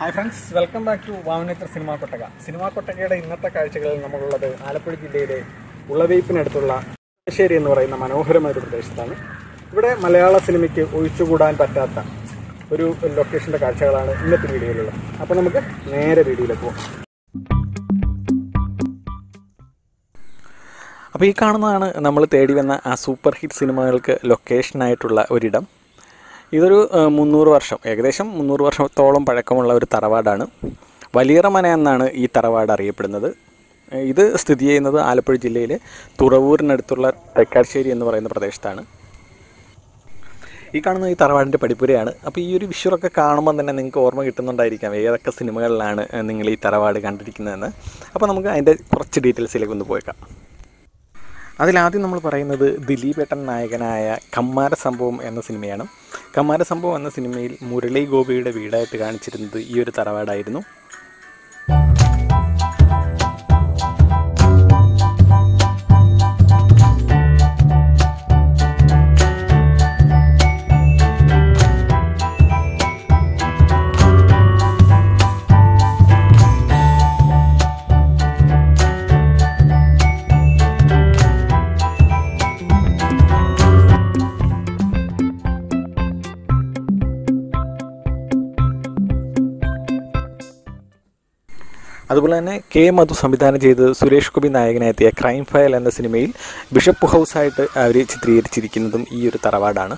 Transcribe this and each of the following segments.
Hi friends welcome back to വാവനേച്ചർ cinema കൊട്ടക cinema കൊട്ടകയുടെ ഇന്നത്തെ കാഴ്ചകളിൽ നമ്മളുള്ളത് ആലപ്പുഴ ജില്ലയിലെ ഉളവയ്പ്പിനടുത്തുള്ള ശ്ശേരി എന്ന് പറയുന്ന മനോഹരമായ ഒരു പ്രദേശത്താണ് ഇവിടെ മലയാള സിനിമയ്ക്ക് ഒഴിച്ചുകൂടാൻ പറ്റാത്ത ഒരു ലൊക്കേഷൻ്റെ കാഴ്ചകളാണ് ഇന്നത്തെ വീഡിയോയിലുള്ളത് അപ്പോൾ നമുക്ക് നേരെ വീഡിയോയിലേക്ക് പോകാം അപ്പോൾ ഈ കാണുന്നതാണ് നമ്മൾ തേടി വന്ന ആ സൂപ്പർ ഹിറ്റ് സിനിമകൾക്ക് ലൊക്കേഷനായിട്ടുള്ള ഒരിടം ഇതൊരു ആ, മുന്നൂറ് വർഷം ഏകദേശം മുന്നൂറ് വർഷത്തോളം പഴക്കമുള്ള ഒരു തറവാടാണ് വലിയറമന എന്നാണ് ഈ തറവാട് അറിയപ്പെടുന്നത് ഇത് സ്ഥിതി ചെയ്യുന്നത് ആലപ്പുഴ ജില്ലയിലെ തുറവൂരിനടുത്തുള്ള തെക്കാശ്ശേരി എന്ന് പറയുന്ന പ്രദേശത്താണ് ഈ കാണുന്ന ഈ തറവാടിൻ്റെ പടിപ്പുരയാണ് അപ്പോൾ ഈ ഒരു വിഷ്വലൊക്കെ കാണുമ്പോൾ തന്നെ നിങ്ങൾക്ക് ഓർമ്മ കിട്ടുന്നുണ്ടായിരിക്കാം ഏതൊക്കെ സിനിമകളിലാണ് നിങ്ങൾ ഈ തറവാട് കണ്ടിരിക്കുന്നതെന്ന് അപ്പോൾ നമുക്ക് അതിൻ്റെ കുറച്ച് ഡീറ്റെയിൽസിലേക്ക് ഒന്ന് പോയേക്കാം അതിലാദ്യം നമ്മൾ പറയുന്നത് ദിലീപേട്ടൻ നായകനായ കമ്മാര സംഭവം എന്ന സിനിമയാണ് കമ്മാര സംഭവം എന്ന സിനിമയിൽ മുരളി ഗോപിയുടെ വീടായിട്ട് കാണിച്ചിരുന്നത് ഈ ഒരു തറവാടായിരുന്നു അതുപോലെ തന്നെ കെ മധു സംവിധാനം ചെയ്ത് സുരേഷ് ഗോപി നായകനെത്തിയ ക്രൈം ഫയൽ എന്ന സിനിമയിൽ ബിഷപ്പ് ഹൗസായിട്ട് അവർ ചിത്രീകരിച്ചിരിക്കുന്നതും ഈ ഒരു തറവാടാണ്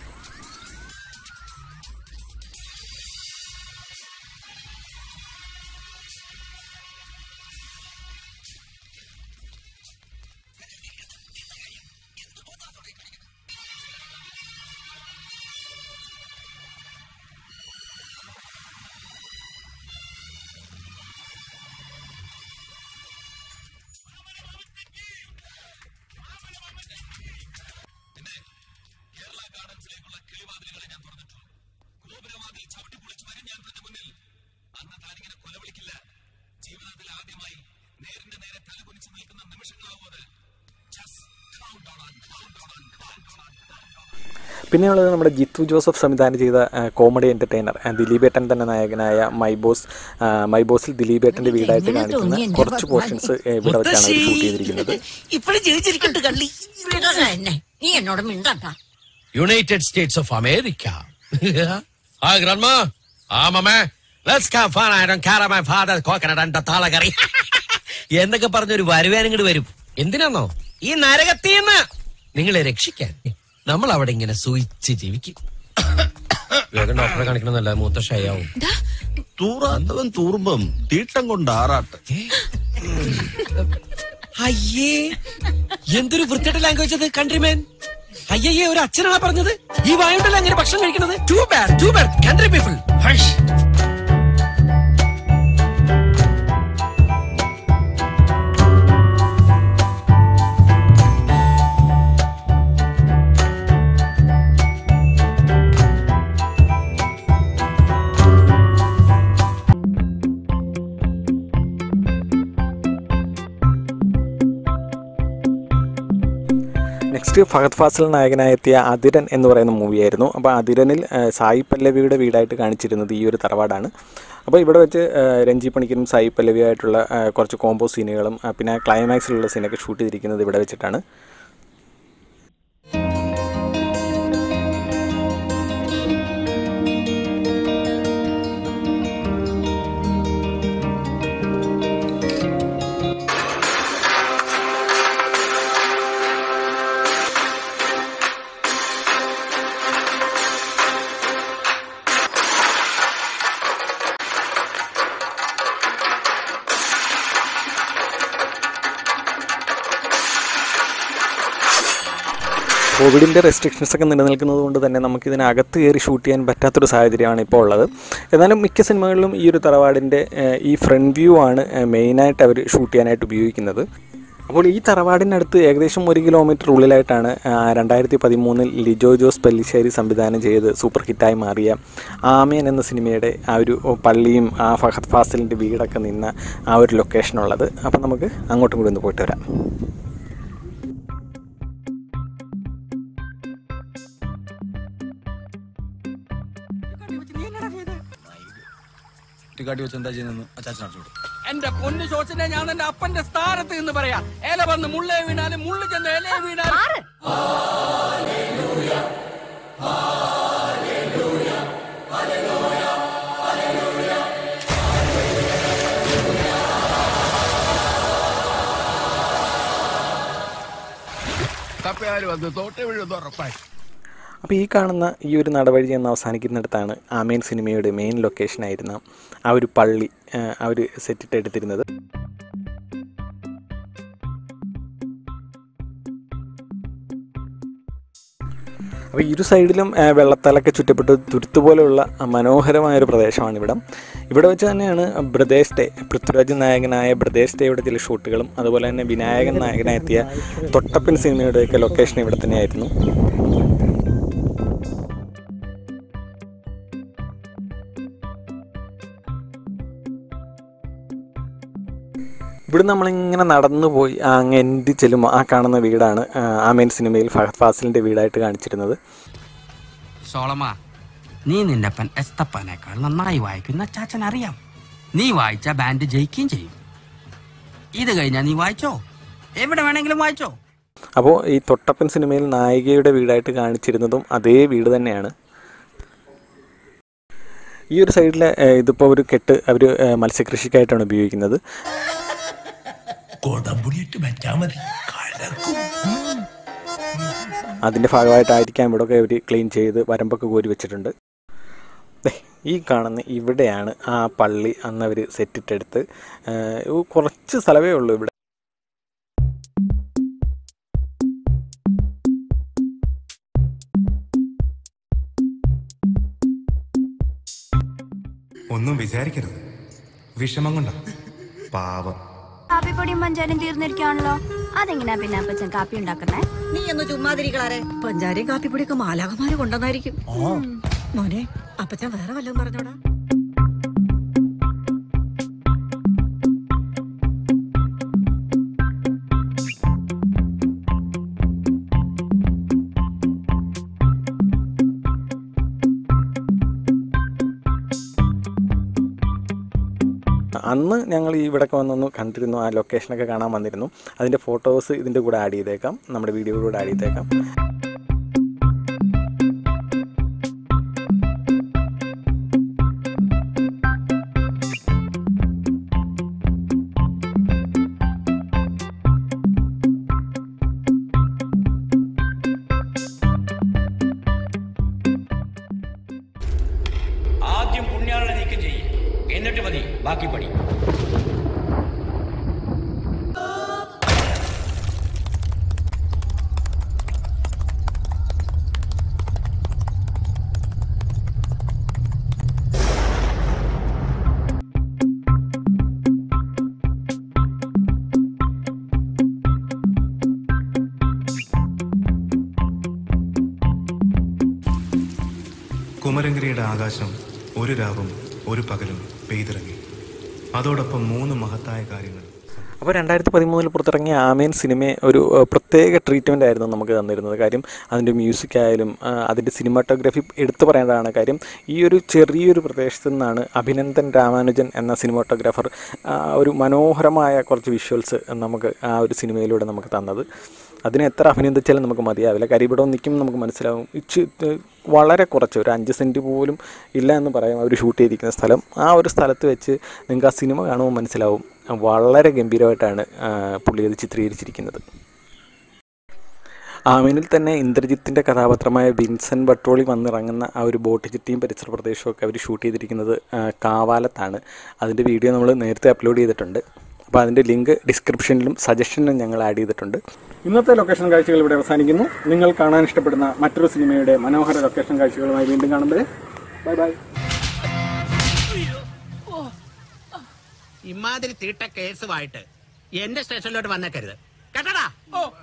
പിന്നെയുള്ളത് നമ്മുടെ ജിത്തു ജോസഫ് സംവിധാനം ചെയ്ത ആ, കോമഡി എൻ്റർടൈനർ ആ, ദിലീപേട്ടൻ തന്നെ നായകനായ മൈ ബോസ് ആ, മൈ ബോസിൽ ദിലീപേട്ടൻ്റെ വീടായിട്ട് കാണിക്കുന്ന കുറച്ച് പോർഷൻസ് ഇവിടെ വെച്ചാണ് അവർ ഷൂട്ട് ചെയ്തിരിക്കുന്നത് ഇപ്പഴും ജീവിച്ചിരിക്കണ്ട് കള്ളി വിടണ എന്നെ നീ എന്നോട് മിണ്ടണ്ട United States of America. Hi, Grandma. Ah, Mama. Let's have fun. I don't care my father coconut and താളകറി എന്നൊക്കെ പറഞ്ഞൊരു വരുവാനും ഇങ്ങോട്ട് വരും എന്തിനാന്നോ ഈ നരകത്തീന്ന് നിങ്ങളെ രക്ഷിക്കാൻ നമ്മൾ അവിടെ ഇങ്ങനെ സൂയിച്ച് ജീവിക്കും വേഗം ഡോക്ടറെ കാണിക്കണമെന്നല്ല മൂത്ത ഷയാവും തൂറാത്തവൻ തൂറുമ്പം തീട്ടം കൊണ്ട് ആറാട്ട് അയ്യേ എന്തൊരു വൃത്തിയുടെ ലാംഗ്വേജ് അത് കൺട്രിമേൻ അയ്യയ്യേ ഒരു അച്ഛനാണ് പറഞ്ഞത് ഈ വായുണ്ടല്ല അങ്ങനെ ഭക്ഷണം കഴിക്കുന്നത് too bad too bad country people next Fahadh Faasil നായകനായെത്തിയ അതിരൻ എന്ന് പറയുന്ന മൂവിയായിരുന്നു അപ്പോൾ അതിരനിൽ ആ, സായി പല്ലവിയുടെ വീടായിട്ട് കാണിച്ചിരുന്നത് ഈ ഒരു തറവാടാണ് അപ്പോൾ ഇവിടെ വെച്ച് ആ, രഞ്ജി പണിക്കരും സായി പല്ലവിയായിട്ടുള്ള ആ, കുറച്ച് കോംബോ സീനുകളും ആ, പിന്നെ ക്ലൈമാക്സിലുള്ള സീനൊക്കെ ഷൂട്ട് ചെയ്തിരിക്കുന്നത് ഇവിടെ വെച്ചിട്ടാണ് കോവിഡിൻ്റെ റെസ്ട്രിക്ഷൻസ് ഒക്കെ നിലനിൽക്കുന്നത് കൊണ്ട് തന്നെ നമുക്ക് ഇതിനകത്ത് കയറി ഷൂട്ട് ചെയ്യാൻ പറ്റാത്തൊരു സാഹചര്യമാണ് ഇപ്പോൾ ഉള്ളത് എന്നാലും മിക്ക സിനിമകളിലും ഈ ഒരു തറവാടിൻ്റെ ഏഹ്, ഈ ഫ്രണ്ട് വ്യൂ ആണ് ഏഹ്, മെയിനായിട്ട് അവർ ഷൂട്ട് ചെയ്യാനായിട്ട് ഉപയോഗിക്കുന്നത് അപ്പോൾ ഈ തറവാടിനടുത്ത് ഏകദേശം ഒരു കിലോമീറ്റർ ഉള്ളിലായിട്ടാണ് ആ, രണ്ടായിരത്തി പതിമൂന്നിൽ ലിജോ ജോസ് പല്ലിശ്ശേരി സംവിധാനം ചെയ്ത് സൂപ്പർ ഹിറ്റായി മാറിയ ആമയൻ എന്ന സിനിമയുടെ ആ ഒരു പള്ളിയും ആ ഫഹദ് ഫാസിലിൻ്റെ വീടൊക്കെ നിന്ന ആ ഒരു ലൊക്കേഷനുള്ളത് അപ്പോൾ നമുക്ക് അങ്ങോട്ടും കൂടി ഒന്ന് പോയിട്ട് വരാം കുറ്റിക്കാട്ടി വെച്ച് എന്താ ചെയ്യുന്നത് അച്ചാച്ചൻ അടിച്ചു എന്റെ പൊന്നു ശോശനെ ഞാൻ എന്റെ അപ്പന്റെ സ്ഥാനത്ത് നിന്ന് പറയാം ഇല വന്ന് മുള്ളേ വീണാലും മുള്ളു ചെന്ന് ഇലയെ വീണാലും തപ്പയാലും വന്ന് തോട്ടെ വീഴുന്ന ഉറപ്പായി അപ്പോൾ ഈ കാണുന്ന ഈ ഒരു നടവഴി എന്ന് അവസാനിക്കുന്നിടത്താണ് ആമേൻ സിനിമയുടെ മെയിൻ ലൊക്കേഷനായിരുന്ന ആ ഒരു പള്ളി ആ, അവർ സെറ്റിട്ട് എടുത്തിരുന്നത് അപ്പോൾ ഇരു സൈഡിലും ആ, വെള്ളത്താലൊക്കെ ചുറ്റപ്പെട്ട് തുരുത്ത് പോലെയുള്ള മനോഹരമായ ഒരു പ്രദേശമാണ് ഇവിടം ഇവിടെ വെച്ച് തന്നെയാണ് ബ്രദേഴ്സ് ഡേ പൃഥ്വിരാജ് നായകനായ ബ്രദേഴ്സ് ഡേയുടെ ചില ഷൂട്ടുകളും അതുപോലെ തന്നെ വിനായകൻ നായകനായി എത്തിയ തൊട്ടപ്പൻ സിനിമയുടെയൊക്കെ ലൊക്കേഷൻ ഇവിടെ തന്നെയായിരുന്നു ഇവിടെ നമ്മളിങ്ങനെ നടന്നു പോയി ആ അങ്ങ് എൻഡ് ചെല്ലുമ്പോൾ ആ കാണുന്ന വീടാണ് ആ, ആമേൻ സിനിമയിൽ ഫഹദ് ഫാസിലിൻ്റെ വീടായിട്ട് കാണിച്ചിരുന്നത് സോളമ നീ നിന്റെ അപ്പൻ എസ്തപ്പനേക്കാൾ നന്നായി വായിക്കുന്ന ചാച്ചൻ അറിയാം നീ വായിച്ച ബാൻഡ് ജയിക്കുകയും ചെയ്യും ഇത് കഴിഞ്ഞാ നീ വായിച്ചോ എവിടെ വേണമെങ്കിലും വായിച്ചോ അപ്പോൾ ഈ തൊട്ടപ്പൻ സിനിമയിൽ നായികയുടെ വീടായിട്ട് കാണിച്ചിരുന്നതും അതേ വീട് തന്നെയാണ് ഈ ഒരു സൈഡിലെ ഏഹ്, ഇതിപ്പോൾ ഒരു കെട്ട് അവർ മത്സ്യകൃഷിക്കായിട്ടാണ് ഉപയോഗിക്കുന്നത് കൊടമ്പുടിയിട്ട് വെച്ചാ മതി കലക്കും അതിൻ്റെ ഭാഗമായിട്ടായിരിക്കാം ഇവിടെയൊക്കെ അവർ ക്ലീൻ ചെയ്ത് വരമ്പൊക്കെ കോരി വെച്ചിട്ടുണ്ട് ദേ, ഈ കാണുന്ന ഇവിടെയാണ് ആ പള്ളി അന്ന് അവർ സെറ്റിട്ടെടുത്ത് ഏഹ്, കുറച്ച് സ്ഥലമേ ഉള്ളൂ ഇവിടെ ഒന്നും വിചാരിക്കരുത് വിഷമം കൊണ്ടാ പാവം കാപ്പിപ്പൊടിയും പഞ്ചാരയും തീർന്നിരിക്കുകയാണല്ലോ അതെങ്ങനെയാ പിന്നെ അപ്പച്ചൻ കാപ്പി ഉണ്ടാക്കുന്നേ നീ ഒന്ന് ചുമ്മാതിരിക്കളാരെ പഞ്ചാരയും കാപ്പിപ്പൊടിയൊക്കെ മാലാകമാര് കൊണ്ടുവന്നായിരിക്കും മോനെ അപ്പച്ചൻ വേറെ വല്ലതും പറഞ്ഞോടാ അന്ന് ഞങ്ങൾ ഈ ഇവിടെയൊക്കെ വന്നൊന്ന് കണ്ടിരുന്നു ആ ലൊക്കേഷനൊക്കെ കാണാൻ വന്നിരുന്നു അതിൻ്റെ ഫോട്ടോസ് ഇതിൻ്റെ കൂടെ ആഡ് ചെയ്തേക്കാം നമ്മുടെ വീഡിയോയുടെ കൂടെ ആഡ് ചെയ്തേക്കാം ആദ്യം പുണ്യാളനെ നീക്കം ചെയ്യും എന്നിട്ട് മതി ബാക്കി പണി കുമരങ്കിരിയുടെ ആകാശം ഒരു രാവും ഒരു പകലും പെയ്തിറങ്ങി അതോടൊപ്പം മൂന്ന് മഹത്തായ കാര്യങ്ങൾ അപ്പോൾ രണ്ടായിരത്തി പതിമൂന്നിൽ പുറത്തിറങ്ങിയ ആമേൻ സിനിമ ഒരു ഏഹ്, പ്രത്യേക ട്രീറ്റ്മെൻ്റ് ആയിരുന്നു നമുക്ക് തന്നിരുന്നത് കാര്യം അതിൻ്റെ മ്യൂസിക് ആയാലും ആ, അതിൻ്റെ സിനിമാറ്റോഗ്രാഫി എടുത്തു പറയേണ്ടതാണ് കാര്യം ഈ ഒരു ചെറിയൊരു പ്രദേശത്തു നിന്നാണ് അഭിനന്ദൻ രാമാനുജൻ എന്ന സിനിമാറ്റോഗ്രാഫർ ആ, ഒരു മനോഹരമായ കുറച്ച് വിഷ്വൽസ് നമുക്ക് ആ ഒരു സിനിമയിലൂടെ നമുക്ക് തന്നത് അതിനെ എത്ര അഭിനന്ദിച്ചാലും നമുക്ക് മതിയാവില്ല കാര്യം ഇവിടെ നിൽക്കും നമുക്ക് മനസ്സിലാവും ഇച്ച് ഇത് വളരെ കുറച്ച് ഒരു അഞ്ച് സെൻറ്റ് പോലും ഇല്ല എന്ന് പറയാം അവർ ഷൂട്ട് ചെയ്തിരിക്കുന്ന സ്ഥലം ആ ഒരു സ്ഥലത്ത് വെച്ച് നിങ്ങൾക്ക് ആ സിനിമ കാണുമ്പോൾ മനസ്സിലാവും വളരെ ഗംഭീരമായിട്ടാണ് ആ, പുള്ളി അത് ചിത്രീകരിച്ചിരിക്കുന്നത് ആമീനിൽ തന്നെ ഇന്ദ്രജിത്തിൻ്റെ കഥാപാത്രമായ വിൻസൻ ബട്ടോളി വന്നിറങ്ങുന്ന ആ ഒരു ബോട്ട് ചിട്ടിയും പരിസര പ്രദേശമൊക്കെ അവർ ഷൂട്ട് ചെയ്തിരിക്കുന്നത് ആ, കാവാലത്താണ് അതിൻ്റെ വീഡിയോ നമ്മൾ നേരത്തെ അപ്ലോഡ് ചെയ്തിട്ടുണ്ട് അപ്പോൾ അതിൻ്റെ ലിങ്ക് ഡിസ്ക്രിപ്ഷനിലും സജഷനിലും ഞങ്ങൾ ആഡ് ചെയ്തിട്ടുണ്ട് ഇന്നത്തെ ലൊക്കേഷൻ കാഴ്ചകൾ ഇവിടെ അവസാനിക്കുന്നു നിങ്ങൾ കാണാൻ ഇഷ്ടപ്പെടുന്ന മറ്റൊരു സിനിമയുടെ മനോഹര ലൊക്കേഷൻ കാഴ്ചകളുമായി വീണ്ടും കാണുമ്പോൾ ബൈ ബൈ ഇമാതിരി തീട്ട കേസുമായിട്ട് എന്റെ സ്റ്റേഷനിലോട്ട് വന്നേക്കരുത് കേട്ടടാ